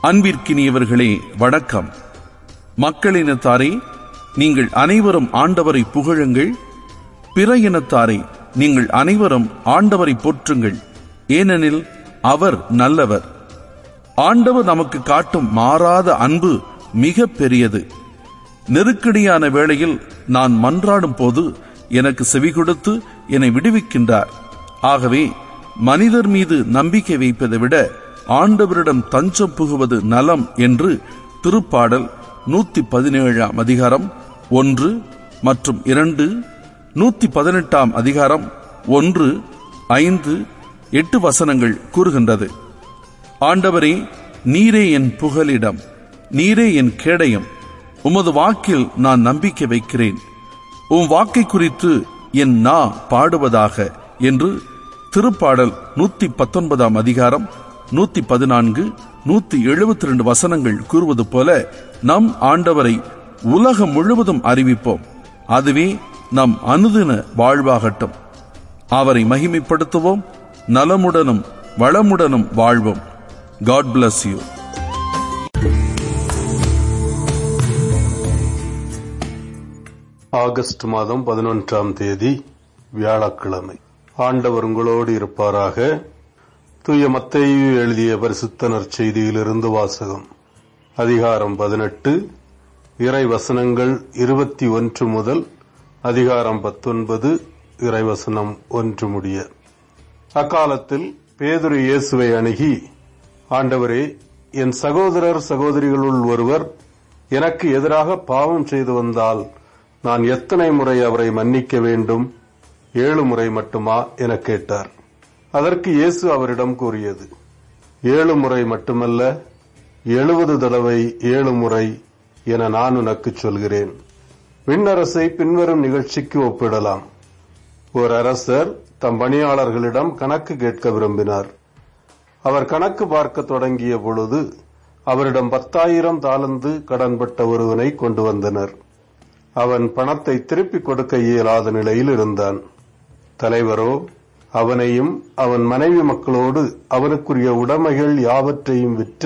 அன்பிற்கினியவர்களே வணக்கம் மக்களினத்தாரே நீங்கள் அனைவரும் ஆண்டவரை புகழுங்கள் பிற இனத்தாரே நீங்கள் அனைவரும் ஆண்டவரை போற்றுங்கள் ஏனெனில் அவர் நல்லவர் ஆண்டவர் நமக்கு காட்டும் மாறாத அன்பு மிக பெரியது நெருக்கடியான வேளையில் நான் மன்றாடும் போது எனக்கு செவி கொடுத்து என்னை விடுவிக்கின்றார் ஆகவே மனிதர் மீது நம்பிக்கை வைப்பதை விட ஆண்டவரிடம் தஞ்சம் புகுவது நலம் என்று திருப்பாடல் நூத்தி பதினேழாம் அதிகாரம் ஒன்று மற்றும் இரண்டு நூத்தி பதினெட்டாம் அதிகாரம் ஒன்று ஐந்து எட்டு வசனங்கள் கூறுகின்றது ஆண்டவரே நீரே என் புகலிடம் நீரே என் கேடயம் உமது வாக்கில் நான் நம்பிக்கை வைக்கிறேன் உம் வாக்கை குறித்து என் நா பாடுவதாக என்று திருப்பாடல் நூத்தி பத்தொன்பதாம் அதிகாரம் நூத்தி பதினான்கு நூத்தி எழுபத்தி ரெண்டு வசனங்கள் கூறுவது போல நம் ஆண்டவரை உலகம் முழுவதும் அறிவிப்போம் அதுவே நம் அனுதின வாழ்வாகட்டும் அவரை மகிமைப்படுத்துவோம் நலமுடனும் வளமுடனும் வாழ்வோம் காட் bless யூ ஆகஸ்ட் மாதம் பதினொன்றாம் தேதி வியாழக்கிழமை ஆண்டவர் உங்களோடு இருப்பாராக தூய மத்தேயு எழுதிய பரிசுத்த நற்செய்தியிலிருந்து வாசகம் அதிகாரம் பதினெட்டு இறை வசனங்கள் இருபத்தி ஒன்று முதல் அதிகாரம் பத்தொன்பது இறைவசனம் ஒன்று முடிய அக்காலத்தில் பேதுரு இயேசுவை அணுகி ஆண்டவரே என் சகோதரர் சகோதரிகளுள் ஒருவர் எனக்கு எதிராக பாவம் செய்து வந்தால் நான் எத்தனை முறை அவரை மன்னிக்க வேண்டும் ஏழு முறை மட்டுமா என கேட்டார் அதற்கு இயேசு அவரிடம் கூறியது ஏழு முறை மட்டுமல்ல எழுபது தடவை ஏழு முறை என நான் உனக்கு சொல்கிறேன் விண்ணரசை பின்வரும் நிகழ்ச்சிக்கு ஒப்பிடலாம் ஒரு அரசர் தம் பணியாளர்களிடம் கணக்கு கேட்க விரும்பினார் அவர் கணக்கு பார்க்க தொடங்கிய பொழுது அவரிடம் பத்தாயிரம் தாளந்து கடன்பட்ட ஒருவனை கொண்டு வந்தனர் அவன் பணத்தை திருப்பிக் கொடுக்க இயலாத நிலையில் இருந்தான் தலைவரோ அவனையும் அவன் மனைவி மக்களோடு அவனுக்குரிய உடைமைகள் யாவற்றையும் விற்று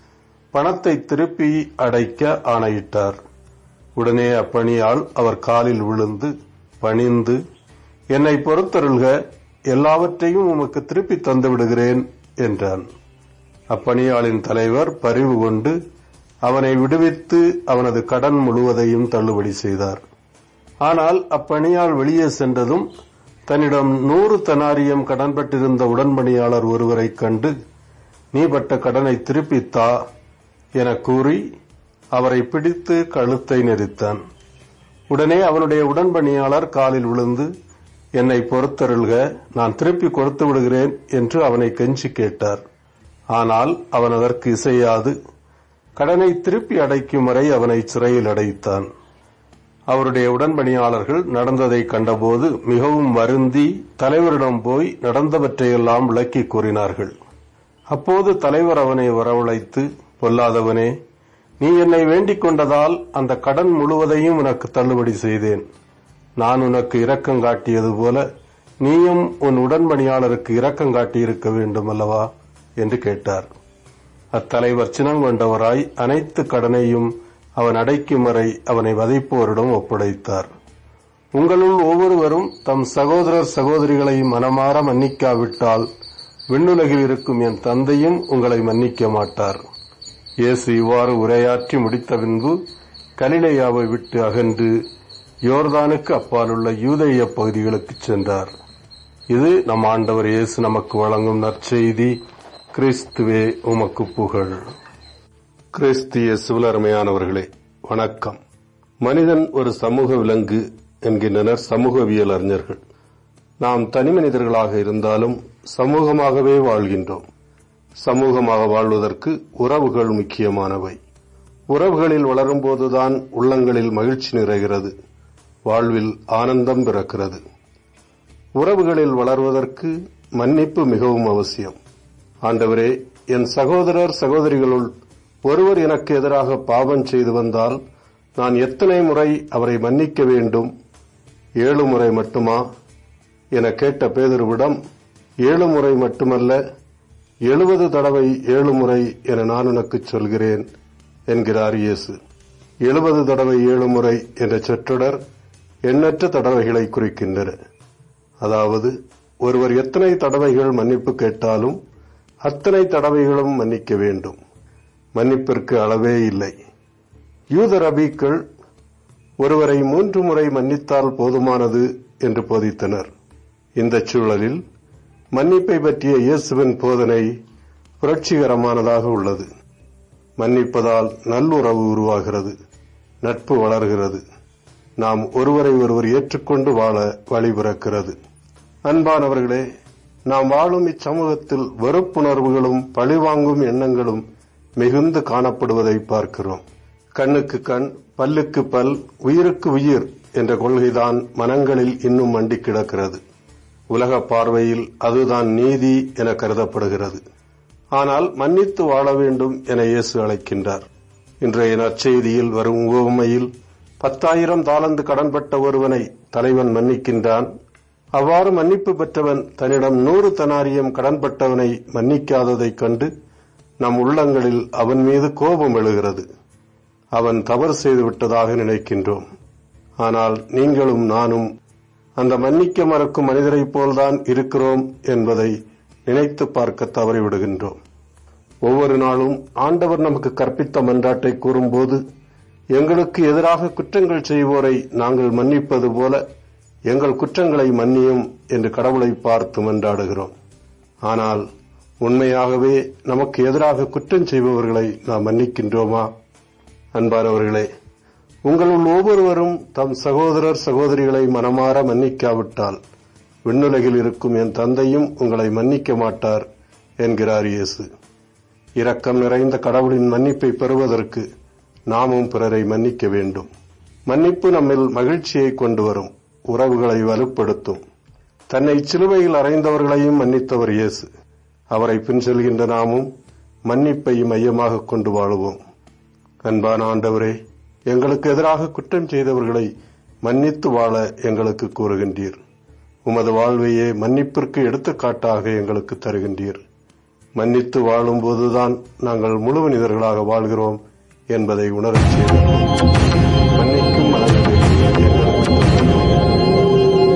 பணத்தை திருப்பி அடைக்க ஆணையிட்டார் உடனே அப்பணியால் அவர் காலில் விழுந்து பணிந்து என்னை பொறுத்தருள்க எல்லாவற்றையும் உமக்கு திருப்பி தந்து விடுகிறேன் என்றான் அப்பணியாளின் தலைவர் பரிவு கொண்டு அவனை விடுவித்து அவனது கடன் முழுவதையும் தள்ளுபடி செய்தார் ஆனால் அப்பணியால் வெளியே சென்றதும் தன்னிடம் நூறு தனாரியம் கடன்பட்டிருந்த உடன்பணியாளர் ஒருவரைக் கண்டு நீ பட்ட கடனை திருப்பித்தா என கூறி அவரை பிடித்து கழுத்தை நெரித்தான் உடனே அவனுடைய உடன்பணியாளர் காலில் விழுந்து என்னை பொறுத்தருள்க நான் திருப்பி கொடுத்து விடுகிறேன் என்று அவனை கெஞ்சி கேட்டார் ஆனால் அவன் அதற்கு இசையாது கடனை திருப்பி அடைக்கும் வரை அவனை சிறையில் அடைத்தான் அவருடைய உடன்பணியாளர்கள் நடந்ததை கண்டபோது மிகவும் வருந்தி தலைவரிடம் போய் நடந்தவற்றையெல்லாம் விளக்கி கூறினார்கள் அப்போது தலைவர் அவனை வரவழைத்து பொல்லாதவனே நீ என்னை வேண்டிக் கொண்டதால் அந்த கடன் முழுவதையும் உனக்கு தள்ளுபடி செய்தேன் நான் உனக்கு இரக்கம் காட்டியது போல நீயும் உன் உடன்பணியாளருக்கு இரக்கம் காட்டியிருக்க வேண்டும் அல்லவா என்று கேட்டார் அத்தலைவர் சினங்கொண்டவராய் அனைத்து கடனையும் அவன் அடைக்கும் வரை அவனை வதைப்போரிடம் ஒப்படைத்தார் உங்களுள் ஒவ்வொருவரும் தம் சகோதரர் சகோதரிகளை மனமாற மன்னிக்காவிட்டால் விண்ணுலகில் இருக்கும் என் தந்தையும் உங்களை மன்னிக்க மாட்டார் இயேசு இவ்வாறு உரையாற்றி முடித்த பின்பு கலிலேயாவை விட்டு அகன்று யோர்தானுக்கு அப்பாலுள்ள யூதேய பகுதிகளுக்கு சென்றார் இது நம் ஆண்டவர் இயேசு நமக்கு வழங்கும் நற்செய்தி கிறிஸ்துவே உமக்கு புகழ் கிறிஸ்து இயேசுவில் அருமையானவர்களே வணக்கம் மனிதன் ஒரு சமூக விலங்கு என்கின்றனர் சமூகவியல் அறிஞர்கள் நாம் தனி மனிதர்களாக இருந்தாலும் சமூகமாகவே வாழ்கின்றோம் சமூகமாக வாழ்வதற்கு உறவுகள் முக்கியமானவை உறவுகளில் வளரும்போதுதான் உள்ளங்களில் மகிழ்ச்சி நிறைகிறது வாழ்வில் ஆனந்தம் பிறக்கிறது உறவுகளில் வளர்வதற்கு மன்னிப்பு மிகவும் அவசியம் ஆண்டவரே என் சகோதரர் சகோதரிகளுள் ஒருவர் எனக்கு எதிராக பாவம் செய்து வந்தால் நான் எத்தனை முறை அவரை மன்னிக்க வேண்டும் ஏழு முறை மட்டுமா என கேட்ட பேதுருவிடம் ஏழு முறை மட்டுமல்ல எழுபது தடவை ஏழு முறை என நான் உனக்கு சொல்கிறேன் என்கிறார் இயேசு எழுபது தடவை ஏழு முறை என்ற சொற்றொடர் எண்ணற்ற தடவைகளை குறிக்கின்றன அதாவது ஒருவர் எத்தனை தடவைகள் மன்னிப்பு கேட்டாலும் அத்தனை தடவைகளும் மன்னிக்க வேண்டும் மன்னிப்பிற்கு அளவே இல்லை யூத ரபீக்கள் ஒருவரை மூன்று முறை மன்னித்தால் போதுமானது என்று போதித்தனர் இந்த சூழலில் மன்னிப்பை பற்றிய இயேசுவின் போதனை புரட்சிகரமானதாக உள்ளது மன்னிப்பதால் நல்லுறவு உருவாகிறது நட்பு வளர்கிறது நாம் ஒருவரை ஒருவர் ஏற்றுக்கொண்டு வாழ வழிபிறக்கிறது அன்பானவர்களே நாம் வாழும் இச்சமூகத்தில் வெறுப்புணர்வுகளும் பழிவாங்கும் எண்ணங்களும் மிகுந்து காணப்படுவதை பார்க்கிறோம் கண்ணுக்கு கண் பல்லுக்கு பல் உயிருக்கு உயிர் என்ற கொள்கைதான் மனங்களில் இன்னும் மண்டி கிடக்கிறது உலக பார்வையில் அதுதான் நீதி என கருதப்படுகிறது ஆனால் மன்னித்து வாழ வேண்டும் என இயேசு அழைக்கின்றார் இன்றைய நற்செய்தியில் வரும் உவமையில் பத்தாயிரம் தாளந்து கடன்பட்ட ஒருவனை தலைவன் மன்னிக்கின்றான் அவ்வாறு மன்னிப்பு பெற்றவன் தன்னிடம் நூறு தனாரியம் கடன்பட்டவனை மன்னிக்காததைக் கண்டு நம் உள்ளங்களில் அவன் மீது கோபம் எழுகிறது அவன் தவறு செய்துவிட்டதாக நினைக்கின்றோம் ஆனால் நீங்களும் நானும் அந்த மன்னிக்க மறக்கும் மனிதரைப் போல்தான் இருக்கிறோம் என்பதை நினைத்து பார்க்க தவறிவிடுகின்றோம் ஒவ்வொரு நாளும் ஆண்டவர் நமக்கு கற்பித்த மன்றாட்டை கூறும்போது எங்களுக்கு எதிராக குற்றங்கள் செய்வோரை நாங்கள் மன்னிப்பது போல எங்கள் குற்றங்களை மன்னியும் என்று கடவுளை பார்த்து மன்றாடுகிறோம் ஆனால் உண்மையாகவே நமக்கு எதிராக குற்றம் செய்பவர்களை நாம் மன்னிக்கின்றோமா அன்பானவர்களே உங்களுள் ஒவ்வொருவரும் தம் சகோதரர் சகோதரிகளை மனமாற மன்னிக்காவிட்டால் விண்ணுலகில் இருக்கும் என் தந்தையும் உங்களை மன்னிக்க மாட்டார் என்கிறார் இயேசு இரக்கம் நிறைந்த கடவுளின் மன்னிப்பை பெறுவதற்கு நாமும் பிறரை மன்னிக்க வேண்டும் மன்னிப்பு நம்மில் மகிழ்ச்சியை கொண்டு வரும் உறவுகளை வலுப்படுத்தும் தன்னை சிலுவையில் அறைந்தவர்களையும் மன்னித்தவர் இயேசு அவரை பின் செல்கின்ற நாமும் மன்னிப்பை மையமாக கொண்டு வாழுவோம் அன்பான ஆண்டவரே எங்களுக்கு எதிராக குற்றம் செய்தவர்களை மன்னித்து வாழ எங்களுக்கு கூறுகின்றீர் உமது வாழ்வையே மன்னிப்பிற்கு எடுத்துக்காட்டாக எங்களுக்கு தருகின்றீர் மன்னித்து வாழும்போதுதான் நாங்கள் முழு மனிதர்களாக வாழ்கிறோம் என்பதை உணரச் செய்தோம் மன்னிக்கும் மனதை எங்களுக்கு தந்தருளும்.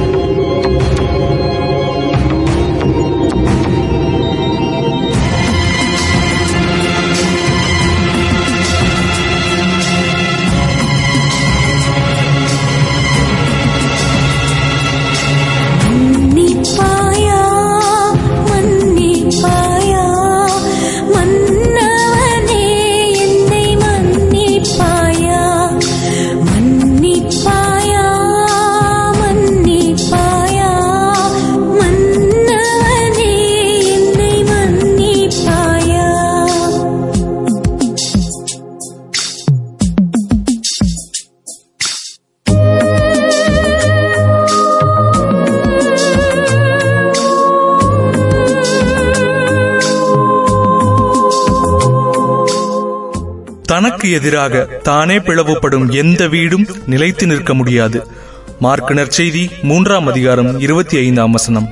மன்னிப்பாயா மன்னிப்பாயா மன்னவனே என்னை மன்னிப்பாயா மன்னிப்பாயா மன்னிப்பாயா மன்னவனே என்னை மன்னிப்பாயா தனக்கு எதிராக தானே பிளவுபடும் எந்த வீடும் நிலைத்து நிற்க முடியாது மார்க் நற்செய்தி மூன்றாம் அதிகாரம் இருபத்தி ஐந்தாம் வசனம்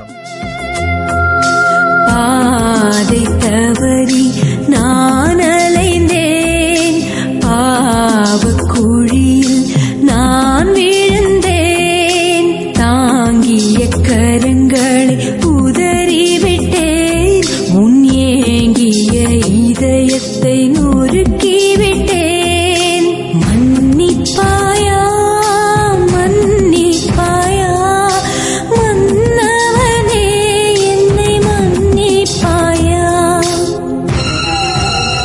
பாதை தவறி நான் அலைந்தேன் பாவக் குழியில் நான் விழுந்தேன் தாங்கிய கரங்களை உதறிவிட்டேன் உன் ஏங்கிய இதயத்தை நொறுக்கிவிட்டேன் மன்னிப்பாயா மன்னிப்பாயா மன்னவனே என்னை மன்னிப்பாயா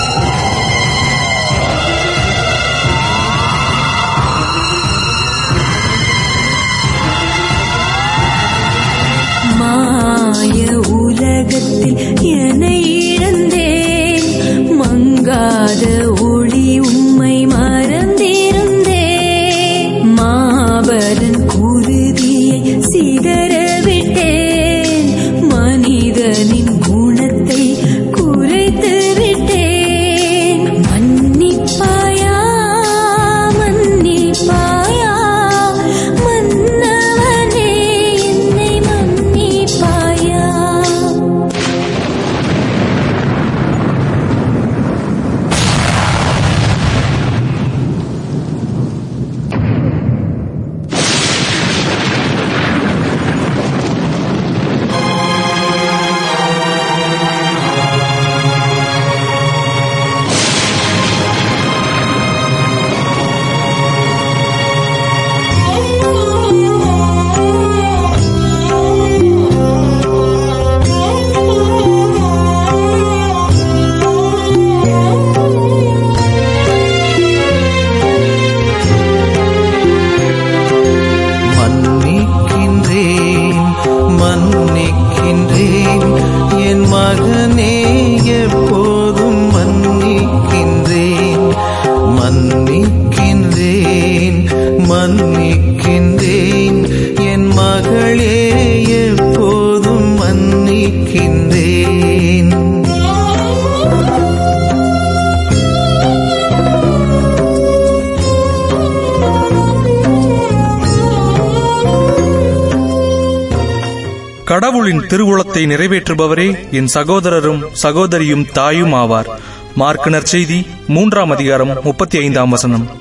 மன்னிக்கின்றேன் என் மகளே எப்போதும் மன்னிக்கின்றேன் கடவுளின் திருவுளத்தை நிறைவேற்றுபவரே என் சகோதரரும் சகோதரியும் தாயும் ஆவார் மார்க் நற்செய்தி மூன்றாம் அதிகாரம் முப்பத்தி ஐந்தாம் வசனம்